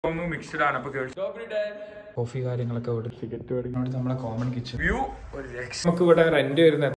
ഒന്ന് മിക്സ്ഡ് ആണ് അപ്പൊ കോഫി കാര്യങ്ങളൊക്കെ ഇവിടെ സിഗരറ്റ് മേടിക്കുന്നോണ്ട് നമ്മളെ കോമൺ കിച്ചൺ വ്യൂ ഒരു രക്ഷ നമുക്ക് ഇവിടെ റെന്റ് വരുന്നത്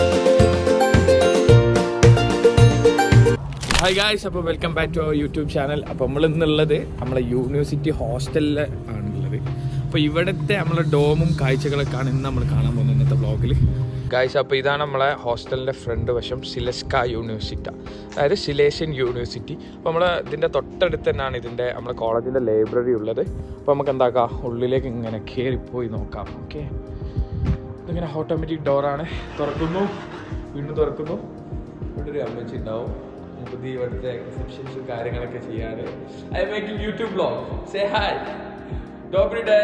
ഹായ് ഗായ്സ് അപ്പോൾ welcome back to our YouTube channel അപ്പോൾ നമ്മൾ ഇന്നുള്ളത് നമ്മളെ യൂണിവേഴ്സിറ്റി ഹോസ്റ്റലിൽ ആണുള്ളത് അപ്പോൾ ഇവിടുത്തെ നമ്മളെ ഡോമും കാഴ്ചകളൊക്കെയാണ് ഇന്ന് നമ്മൾ കാണാൻ പോകുന്നത് ഇന്നത്തെ വ്ളോഗിൽ ഗായ്സ് അപ്പോൾ ഇതാണ് നമ്മളെ ഹോസ്റ്റലിൻ്റെ ഫ്രണ്ട് വശം സിലസ്ക യൂണിവേഴ്സിറ്റി അതായത് സിലേഷ്യൻ യൂണിവേഴ്സിറ്റി അപ്പോൾ നമ്മൾ ഇതിൻ്റെ തൊട്ടടുത്ത് തന്നെയാണ് ഇതിൻ്റെ നമ്മുടെ കോളേജിൻ്റെ ലൈബ്രറി ഉള്ളത് അപ്പോൾ നമുക്ക് എന്താക്കാം ഉള്ളിലേക്ക് ഇങ്ങനെ കയറിപ്പോയി നോക്കാം ഓക്കെ ഇതിങ്ങനെ ഓട്ടോമാറ്റിക് ഡോറാണ് തുറക്കുന്നു വീണ്ടും തുറക്കുന്നു ഇവിടെ ഒരു അമ്മച്ചി ഉണ്ടാവും പുതിയ ഇവിടുത്തെ റിസപ്ഷൻസും കാര്യങ്ങളൊക്കെ ചെയ്യാറ് I making YouTube blog say hi ഡോബ്രി ഡേ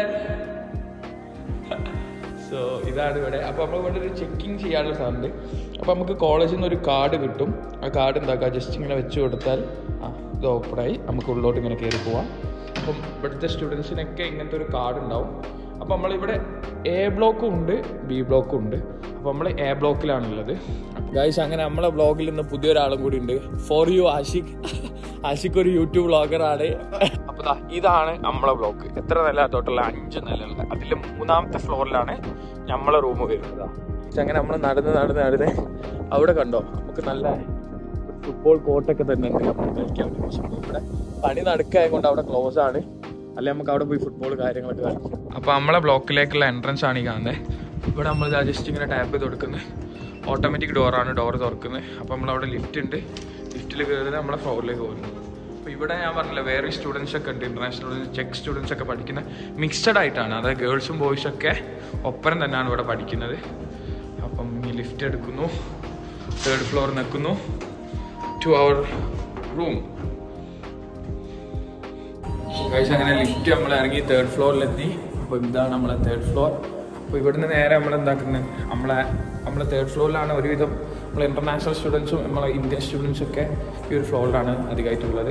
സോ ഇതാണ് ഇവിടെ അപ്പോൾ നമ്മൾ ഇവിടെ ഒരു ചെക്കിങ് ചെയ്യാനുള്ള സാധനമുണ്ട് അപ്പോൾ നമുക്ക് കോളേജിൽ നിന്ന് ഒരു കാർഡ് കിട്ടും ആ കാർഡ് എന്താക്കുക ജസ്റ്റ് ഇങ്ങനെ വെച്ച് കൊടുത്താൽ ആ ഇത് ഓപ്പണായി നമുക്ക് ഉള്ളോട്ട് ഇങ്ങനെ കയറി പോവാം അപ്പം ഇവിടുത്തെ സ്റ്റുഡൻസിനൊക്കെ ഇങ്ങനത്തെ ഒരു കാർഡ് ഉണ്ടാവും അപ്പോൾ നമ്മളിവിടെ എ ബ്ലോക്കും ഉണ്ട് ബി ബ്ലോക്കും ഉണ്ട് അപ്പോൾ നമ്മൾ എ ബ്ലോക്കിലാണുള്ളത് ഗൈസ് അങ്ങനെ നമ്മളെ ബ്ലോഗിൽ ഇന്ന് പുതിയൊരാളും കൂടി ഉണ്ട് ഫോർ യു ആഷിഖ് ആഷിഖ് ഒരു യൂട്യൂബ് ബ്ലോഗറാണ് അപ്പോൾ ദാ ഇതാണ് നമ്മളെ ബ്ലോക്ക് എത്ര നില ടോട്ടൽ അഞ്ച് നിലയുള്ള അതിൽ മൂന്നാമത്തെ ഫ്ലോറിലാണ് നമ്മളെ റൂം വരുന്നത് പക്ഷെ അങ്ങനെ നമ്മൾ നടന്ന് നടന്ന് നടന്ന് അവിടെ കണ്ടോ നമുക്ക് നല്ല ഫുട്ബോൾ കോർട്ടൊക്കെ തന്നെ ഉണ്ട് നമ്മൾ കളിക്കാൻ വേണ്ടി പക്ഷെ ഇവിടെ പണി നടക്കായത് കൊണ്ട് അവിടെ ക്ലോസ് ആണ് അല്ലെ നമുക്ക് അവിടെ പോയി ഫുട്ബോൾ കാര്യങ്ങളൊക്കെ കളിക്കാം അപ്പോൾ നമ്മളെ ബ്ലോക്കിലേക്കുള്ള എൻട്രൻസ് ആണ് ഈ കാണുന്നത് ഇവിടെ നമ്മൾ ജസ്റ്റ് ഇങ്ങനെ ടാപ്പ് ചെയ്ത് കൊടുക്കുന്നത് ഓട്ടോമാറ്റിക് ഡോറാണ് ഡോർ തുറക്കുന്നത് അപ്പോൾ നമ്മളവിടെ ലിഫ്റ്റ് ഉണ്ട് ലിഫ്റ്റിൽ കയറി നമ്മളെ ഫ്ലോറിലേക്ക് പോകുന്നു അപ്പോൾ ഇവിടെ ഞാൻ പറഞ്ഞില്ല വേറെ സ്റ്റുഡൻസ് ഒക്കെ ഉണ്ട് ഇന്റർനാഷണൽ സ്റ്റുഡൻസ് ചെക്ക് സ്റ്റുഡൻസ് ഒക്കെ പഠിക്കുന്ന മിക്സഡ് ആയിട്ടാണ് അതായത് ഗേൾസും ബോയ്സും ഒക്കെ ഒപ്പരം തന്നെയാണ് ഇവിടെ പഠിക്കുന്നത് അപ്പം ഈ ലിഫ്റ്റ് എടുക്കുന്നു തേർഡ് ഫ്ലോർ നിൽക്കുന്നു ടു അവർ റൂം കഴിച്ച് അങ്ങനെ ലിഫ്റ്റ് നമ്മൾ ഇറങ്ങി തേർഡ് ഫ്ലോറിലെത്തി അപ്പോൾ ഇതാണ് നമ്മളെ തേർഡ് ഫ്ലോർ അപ്പോൾ ഇവിടുന്ന് നേരെ നമ്മൾ എന്താക്കുന്നത് നമ്മളെ നമ്മളെ തേർഡ് ഫ്ലോറിലാണ് ഒരുവിധം നമ്മൾ ഇൻ്റർനാഷണൽ സ്റ്റുഡൻസും നമ്മളെ ഇന്ത്യൻ സ്റ്റുഡൻസും ഒക്കെ ഈ ഒരു ഫ്ലോറിലാണ് അധികമായിട്ടുള്ളത്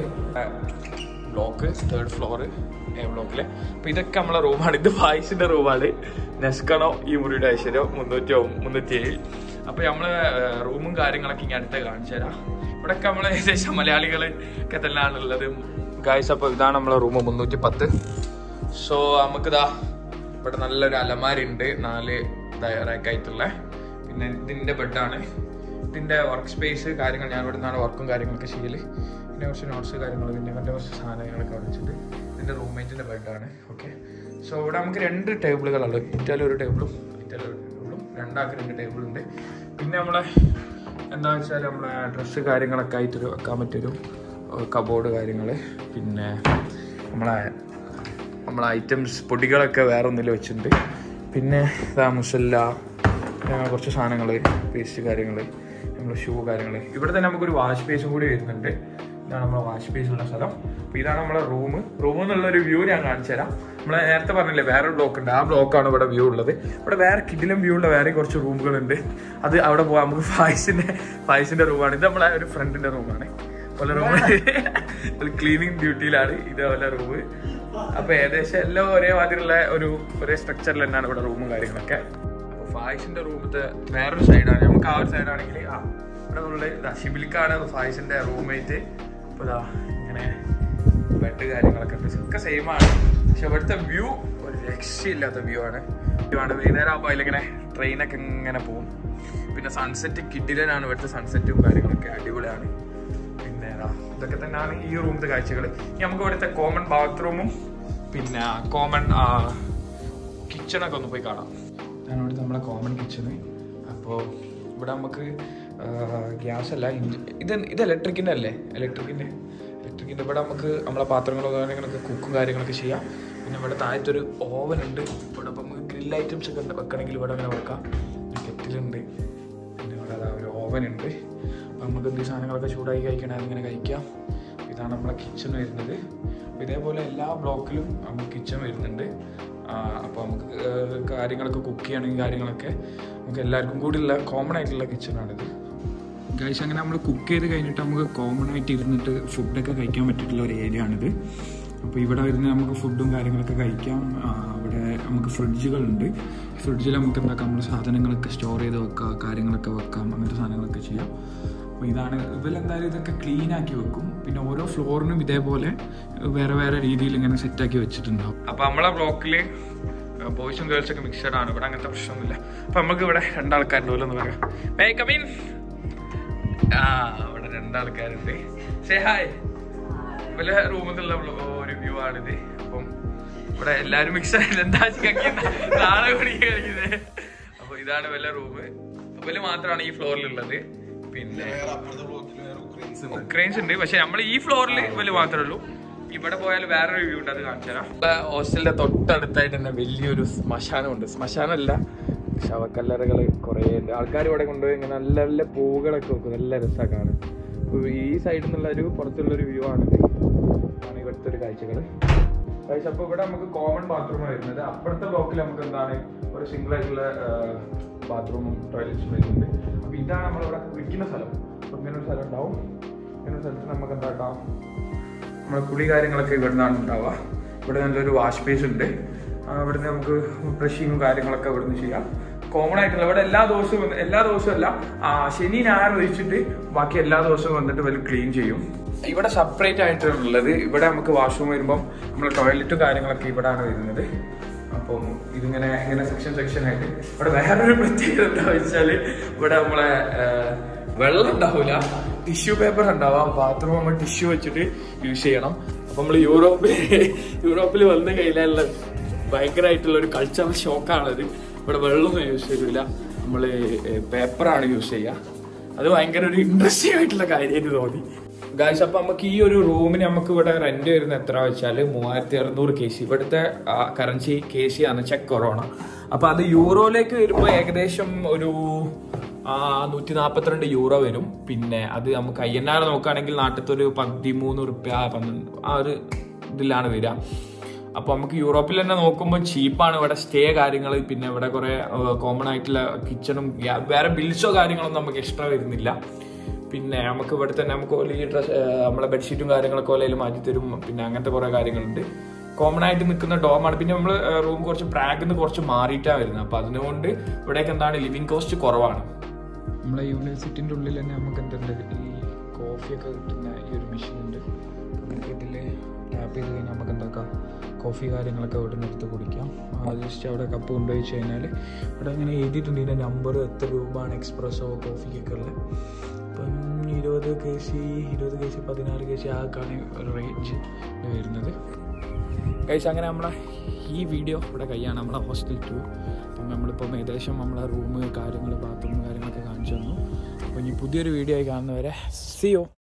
ബ്ലോക്ക് തേർഡ് ഫ്ലോർ എ ബ്ലോക്കിൽ അപ്പോൾ ഇതൊക്കെ നമ്മളെ റൂമാണ് ഇത് വായിസിൻ്റെ റൂമാണ് നെസ്കണോ ഈ മുറിയുടെ ഐശ്വര്യം മുന്നൂറ്റി മുന്നൂറ്റി ഏഴ് അപ്പോൾ നമ്മൾ റൂമും കാര്യങ്ങളൊക്കെ ഇങ്ങനെ അടുത്ത് കാണിച്ചു തരാം ഇവിടെയൊക്കെ നമ്മൾ ഏകദേശം മലയാളികൾ ഒക്കെ തന്നെയാണ് ഉള്ളത് ഗായ്സ് അപ്പോൾ ഇതാണ് നമ്മളെ റൂം മുന്നൂറ്റി പത്ത് സോ നമുക്കിതാ ഇവിടെ നല്ലൊരു അലമാരി ഉണ്ട് നാല് റാക്കായിട്ടുള്ള പിന്നെ ഇതിൻ്റെ ബെഡാണ് ഇതിൻ്റെ വർക്ക് സ്പേസ് കാര്യങ്ങൾ ഞാൻ ഇവിടെ നിന്നാണ് വർക്കും കാര്യങ്ങളൊക്കെ ചെയ്യല് പിന്നെ കുറച്ച് നോട്ട്സ് കാര്യങ്ങൾ പിന്നെ ഇവൻ്റെ കുറച്ച് സാധനങ്ങളൊക്കെ അവിടെ വെച്ചിട്ട് ഇതിൻ്റെ റൂംമേറ്റിൻ്റെ ബെഡാണ് ഓക്കെ സോ ഇവിടെ നമുക്ക് രണ്ട് ടേബിളുകളുണ്ട് ഇറ്റാലി ഒരു ടേബിളും ഇറ്റാലി ഒരു ടേബിളും രണ്ടാൾക്ക് രണ്ട് ടേബിളുണ്ട് പിന്നെ നമ്മളെ എന്താ വെച്ചാൽ നമ്മളെ ഡ്രസ്സ് കാര്യങ്ങളൊക്കെ ആയിട്ട് ഒരു വെക്കാൻ പറ്റിയൊരു കബോർഡ് കാര്യങ്ങൾ പിന്നെ നമ്മളെ നമ്മളെ ഐറ്റംസ് പൊടികളൊക്കെ വേറെ ഒന്നിൽ വെച്ചിട്ടുണ്ട് പിന്നെ ഇതാ മുസല്ല അങ്ങനെ കുറച്ച് സാധനങ്ങൾ പേസ്റ്റ് കാര്യങ്ങൾ നമ്മുടെ ഷൂ കാര്യങ്ങൾ ഇവിടെ തന്നെ നമുക്കൊരു വാഷ് സ്പേസും കൂടി വരുന്നുണ്ട് ഇതാണ് നമ്മളെ വാഷ് സ്പേസ് ഉള്ള സ്ഥലം അപ്പോൾ ഇതാണ് നമ്മളെ റൂം റൂം എന്നുള്ള ഒരു വ്യൂ ഞാൻ കാണിച്ചു തരാം നമ്മൾ നേരത്തെ പറഞ്ഞില്ലേ വേറെ ബ്ലോക്ക് ഉണ്ട് ആ ബ്ലോക്കാണ് ഇവിടെ വ്യൂ ഉള്ളത് ഇവിടെ വേറെ കിഡിലും വ്യൂ ഉള്ള വേറെ കുറച്ച് റൂമുകളുണ്ട് അത് അവിടെ പോകാം നമുക്ക് ഫായ്സിന്റെ ഫായ്സിന്റെ റൂമാണ് ഇത് നമ്മളെ ഒരു ഫ്രണ്ടിന്റെ റൂമാണ് പല റൂം ക്ലീനിങ് ഡ്യൂട്ടിയിലാണ് ഇതേപോലെ റൂം അപ്പൊ ഏകദേശം എല്ലാം ഒരേ മാതിരിയുള്ള ഒരു ഒരേ സ്ട്രക്ചറിൽ തന്നെയാണ് ഇവിടെ റൂമും കാര്യങ്ങളൊക്കെ അപ്പൊ ഫായ്സിന്റെ റൂമത്തെ വേറൊരു സൈഡാണ് നമുക്ക് ആ ഒരു സൈഡാണെങ്കിൽ ആ ഇവിടെ ഉള്ള ഷിബിലിക്കാണ് ഫായ്സിന്റെ റൂംമേറ്റ് അപ്പൊ ഇതാ ഇങ്ങനെ ബെഡ് കാര്യങ്ങളൊക്കെ ഉണ്ട് ഒക്കെ സെയിം ആണ് പക്ഷെ ഇവിടുത്തെ വ്യൂ ഒരു രക്ഷയില്ലാത്ത വ്യൂ ആണ് വ്യൂ ആണ് വൈകുന്നേരം ആകുമ്പോൾ അതിലിങ്ങനെ ട്രെയിനൊക്കെ ഇങ്ങനെ പോകും പിന്നെ സൺസെറ്റ് കിഡിലനാണ് ഇവിടുത്തെ സൺസെറ്റും കാര്യങ്ങളൊക്കെ അടിപൊളിയാണ് പിന്നെ ദാ ഇതൊക്കെ തന്നെയാണ് ഈ റൂമിലത്തെ കാഴ്ചകൾ ഇനി നമുക്ക് ഇവിടുത്തെ കോമൺ ബാത്റൂമും പിന്നെ കോമൺ കിച്ചണൊക്കെ ഒന്ന് പോയി കാണാം ഇതാണ് ഇവിടുത്തെ നമ്മളെ കോമൺ കിച്ചണ് അപ്പോൾ ഇവിടെ നമുക്ക് ഗ്യാസ് അല്ല ഇഞ്ച- ഇത് ഇത് ഇലക്ട്രിക്കിൻ്റെ അല്ലേ ഇലക്ട്രിക്കിൻ്റെ ഇലക്ട്രിക്കിൻ്റെ ഇവിടെ നമുക്ക് നമ്മളെ പാത്രങ്ങളോ കാര്യങ്ങളൊക്കെ കുക്കും കാര്യങ്ങളൊക്കെ ചെയ്യാം പിന്നെ ഇവിടെ താഴത്തൊരു ഓവൻ ഉണ്ട് ഇവിടെ ഇപ്പം നമുക്ക് ഗ്രിൽ ഐറ്റംസ് ഒക്കെ ഉണ്ട് വെക്കണമെങ്കിൽ ഇവിടെ അങ്ങനെ വെക്കാം കെറ്റിലുണ്ട് പിന്നെ ഇവിടെ അതാ ഒരു ഓവൻ ഉണ്ട് അപ്പം നമുക്ക് എന്ത് സാധനങ്ങളൊക്കെ ചൂടാക്കി കഴിക്കണേ അതിങ്ങനെ കഴിക്കാം ഇതാണ് നമ്മളെ കിച്ചൺ വരുന്നത് അപ്പോൾ ഇതേപോലെ എല്ലാ ബ്ലോക്കിലും നമുക്ക് കിച്ചൺ വരുന്നുണ്ട് അപ്പോൾ നമുക്ക് ഏഹ് കാര്യങ്ങളൊക്കെ കുക്ക് ചെയ്യണമെങ്കിൽ കാര്യങ്ങളൊക്കെ നമുക്ക് എല്ലാവർക്കും കൂടിയുള്ള കോമൺ ആയിട്ടുള്ള കിച്ചണാണിത് ഗൈസ് അങ്ങനെ നമ്മൾ കുക്ക് ചെയ്ത് കഴിഞ്ഞിട്ട് നമുക്ക് കോമൺ ആയിട്ട് ഇരുന്നിട്ട് ഫുഡൊക്കെ കഴിക്കാൻ പറ്റിയിട്ടുള്ള ഒരു ഏരിയ ആണിത് അപ്പോൾ ഇവിടെ വരുന്ന നമുക്ക് ഫുഡും കാര്യങ്ങളൊക്കെ കഴിക്കാം ആ, ഇവിടെ നമുക്ക് ഫ്രിഡ്ജുകളുണ്ട് ഫ്രിഡ്ജിൽ നമുക്ക് എന്താക്കാം നമ്മൾ സാധനങ്ങളൊക്കെ സ്റ്റോർ ചെയ്ത് വെക്കാം കാര്യങ്ങളൊക്കെ വെക്കാം അങ്ങനത്തെ സാധനങ്ങളൊക്കെ ചെയ്യാം അപ്പോൾ ഇതാണ് ഇവരെന്തായാലും ഇതൊക്കെ ക്ലീൻ ആക്കി വെക്കും പിന്നെ ഓരോ ഫ്ലോറിനും ഇതേപോലെ വേറെ വേറെ രീതിയിൽ ഇങ്ങനെ സെറ്റാക്കി വെച്ചിട്ടുണ്ടാവും അപ്പോൾ നമ്മളെ ബ്ലോക്കിൽ ബോയ്സും ഗേൾസും ഒക്കെ മിക്സഡ് ആണ് ഇവിടെ അങ്ങനത്തെ പ്രശ്നമൊന്നുമില്ല അപ്പോൾ നമുക്ക് ഇവിടെ രണ്ടാൾക്കാരുണ്ട് പോലെ ഒന്ന് പറയാം മേ കമീൻ ആ ഇവിടെ രണ്ടാൾക്കാരുണ്ട് സേ ഹായ് വല്ല റൂമിൽ നിന്നുള്ള ഒരു വ്യൂ ആണിത് അപ്പം ഇവിടെ എല്ലാരും മിക്സ് ആയത് എന്താ നാളെ കൂടി കഴിക്കുന്നത് അപ്പൊ ഇതാണ് വല്ല റൂം ഇവല് മാത്രമാണ് ഈ ഫ്ലോറിലുള്ളത് പിന്നെ ഉക്രൈൻസ് ഉണ്ട് പക്ഷെ നമ്മൾ ഈ ഫ്ലോറിൽ ഇവല് മാത്രമേ ഉള്ളൂ ഇവിടെ പോയാൽ വേറൊരു വ്യൂ ഉണ്ട് അത് കാണിച്ചു തരാം ഹോസ്റ്റലിന്റെ തൊട്ടടുത്തായിട്ട് തന്നെ വലിയൊരു ശ്മശാനമുണ്ട് ശ്മശാനമല്ല ശവക്കല്ലറകൾ കുറേ ഉണ്ട് ആൾക്കാർ ഇവിടെ കൊണ്ടുപോയി ഇങ്ങനെ നല്ല നല്ല പൂകളൊക്കെ വെക്കും നല്ല രസമാണ് കാണാൻ അപ്പൊ ഈ സൈഡിൽ നിന്നുള്ള ഒരു പുറത്തുള്ള ഒരു വ്യൂ ആണിത് ആണ് ഇവിടുത്തെ ഒരു കാഴ്ചകൾ കാഴ്ച അപ്പോൾ ഇവിടെ നമുക്ക് കോമൺ ബാത്റൂം വരുന്നത് അപ്പുറത്തെ ബ്ലോക്കിൽ നമുക്ക് എന്താണ് ഒരു സിംഗിൾ ആയിട്ടുള്ള ബാത്റൂമും ടോയ്ലറ്റ്സും വരുന്നുണ്ട് അപ്പോൾ ഇതാണ് നമ്മളിവിടെ കുളിക്കുന്ന സ്ഥലം അപ്പോൾ ഇങ്ങനെ ഒരു സ്ഥലം ഉണ്ടാവും ഇങ്ങനെ ഒരു സ്ഥലത്ത് നമുക്ക് എന്താ ഉണ്ടാവും നമ്മളെ കുളി കാര്യങ്ങളൊക്കെ ഇവിടെ നിന്നാണ് ഉണ്ടാവുക ഇവിടെ നല്ലൊരു വാഷ് സ്പേസ് ഉണ്ട് ആ, ഇവിടുന്ന് നമുക്ക് ബ്രഷിങ്ങും കാര്യങ്ങളൊക്കെ ഇവിടുന്ന് ചെയ്യാം കോമൺ ആയിട്ടുള്ള ഇവിടെ എല്ലാ ദിവസവും വന്ന് എല്ലാ ദിവസവും അല്ല ആ, ശനി ഞായർ ഒഴിച്ചിട്ട് ബാക്കി എല്ലാ ദിവസവും വന്നിട്ട് വല്ല ക്ലീൻ ചെയ്യും ഇവിടെ സെപ്പറേറ്റ് ആയിട്ടുള്ളത് ഇവിടെ നമുക്ക് വാഷ്റൂം വരുമ്പം നമ്മളെ ടോയ്ലറ്റും കാര്യങ്ങളൊക്കെ ഇവിടെയാണ് വരുന്നത് അപ്പം ഇതിങ്ങനെ ഇങ്ങനെ സെക്ഷൻ സെക്ഷൻ ആയിട്ട് ഇവിടെ വേറൊരു പ്രത്യേകത എന്താ വെച്ചാൽ ഇവിടെ നമ്മളെ ആ, വെള്ളം ഉണ്ടാവില്ല ടിഷ്യൂ പേപ്പർ ഉണ്ടാവാം ബാത്റൂം നമ്മൾ ടിഷ്യൂ വെച്ചിട്ട് യൂസ് ചെയ്യണം അപ്പൊ നമ്മൾ യൂറോപ്പിൽ യൂറോപ്പിൽ വന്ന കയ്യിലുള്ള ഭയങ്കരമായിട്ടുള്ള ഒരു കൾച്ചറൽ ഷോക്കാണത് ഇവിടെ വെള്ളമൊന്നും യൂസ് ചെയ്തില്ല നമ്മൾ പേപ്പറാണ് യൂസ് ചെയ്യുക അത് ഭയങ്കര ഒരു ഇൻട്രസ്റ്റിംഗ് ആയിട്ടുള്ള കാര്യമായിട്ട് തോന്നി ഗായ്സ് അപ്പൊ നമുക്ക് ഈ ഒരു റൂമിന് നമുക്ക് ഇവിടെ റെന്റ് വരുന്ന എത്ര വെച്ചാൽ മൂവായിരത്തി അറുന്നൂറ് കെ സി ഇവിടുത്തെ കറൻസി കെ സി ആണ് ചെക്ക് കൊറോണ അപ്പൊ അത് യൂറോയിലേക്ക് വരുമ്പോൾ ഏകദേശം ഒരു നൂറ്റി നാൽപ്പത്തിരണ്ട് യൂറോ വരും പിന്നെ അത് നമുക്ക് ഐ എൻ ആർ നോക്കുകയാണെങ്കിൽ നാട്ടിലത്തെ ഒരു പതിമൂന്ന് റുപ്യ പന്ത്രണ്ട് ആ ഒരു ഇതിലാണ് വരിക അപ്പോൾ നമുക്ക് യൂറോപ്പിൽ തന്നെ നോക്കുമ്പോൾ ചീപ്പാണ് ഇവിടെ സ്റ്റേ കാര്യങ്ങൾ പിന്നെ ഇവിടെ കുറേ കോമൺ ആയിട്ടുള്ള കിച്ചണും വേറെ ബിൽസോ കാര്യങ്ങളൊന്നും നമുക്ക് എക്സ്ട്രാ വരുന്നില്ല പിന്നെ നമുക്ക് ഇവിടെ തന്നെ നമുക്ക് ഓല് ഈ ഡ്രസ് നമ്മളെ ബെഡ്ഷീറ്റും കാര്യങ്ങളൊക്കെ ഓലയിൽ മാറ്റി തരും പിന്നെ അങ്ങനത്തെ കുറേ കാര്യങ്ങളുണ്ട് കോമൺ ആയിട്ട് നിൽക്കുന്ന ഡോമാണ് പിന്നെ നമ്മൾ റൂം കുറച്ച് പ്രാഗിൽ നിന്ന് കുറച്ച് മാറിയിട്ടാണ് വരുന്നത് അപ്പോൾ അതിനുകൊണ്ട് ഇവിടേക്ക് എന്താണ് ലിവിങ് കോസ്റ്റ് കുറവാണ് നമ്മളെ യൂണിവേഴ്സിറ്റിൻ്റെ ഉള്ളിൽ തന്നെ നമുക്ക് എന്തുണ്ട് ഈ കോഫിയൊക്കെ കിട്ടുന്ന ഈ ഒരു മെഷീൻ ഉണ്ട് നമുക്ക് ഇതിൽ ടാപ്പ് ചെയ്ത് കഴിഞ്ഞാൽ നമുക്ക് എന്താക്കാം കോഫി കാര്യങ്ങളൊക്കെ ഇവിടെ നിന്ന് എടുത്ത് കുടിക്കാം അത് ജസ്റ്റ് അവിടെ കപ്പ് കൊണ്ടുപോയി വെച്ച് കഴിഞ്ഞാൽ ഇവിടെ ഇങ്ങനെ എഴുതിയിട്ടുണ്ട് ഇതിൻ്റെ നമ്പർ എത്ര രൂപയാണ് എക്സ്പ്രസ്സോ കോഫിക്കൊക്കെ ഉള്ളത് ഇപ്പം ഇരുപത് കെ സി ഇരുപത് കെ സി പതിനാറ് കെ സി ആക്കാണ് റേഞ്ച് വരുന്നത് കഴിച്ച് അങ്ങനെ നമ്മളെ ഈ വീഡിയോ ഇവിടെ കഴിയാണ് നമ്മളെ ഹോസ്റ്റൽ ടു അപ്പം നമ്മളിപ്പം ഏകദേശം നമ്മളെ റൂം കാര്യങ്ങൾ ബാത്റൂം കാര്യങ്ങളൊക്കെ കാണിച്ചു തന്നു അപ്പോൾ ഇനി പുതിയൊരു വീഡിയോ ആയി കാണുന്നവരെ സിയോ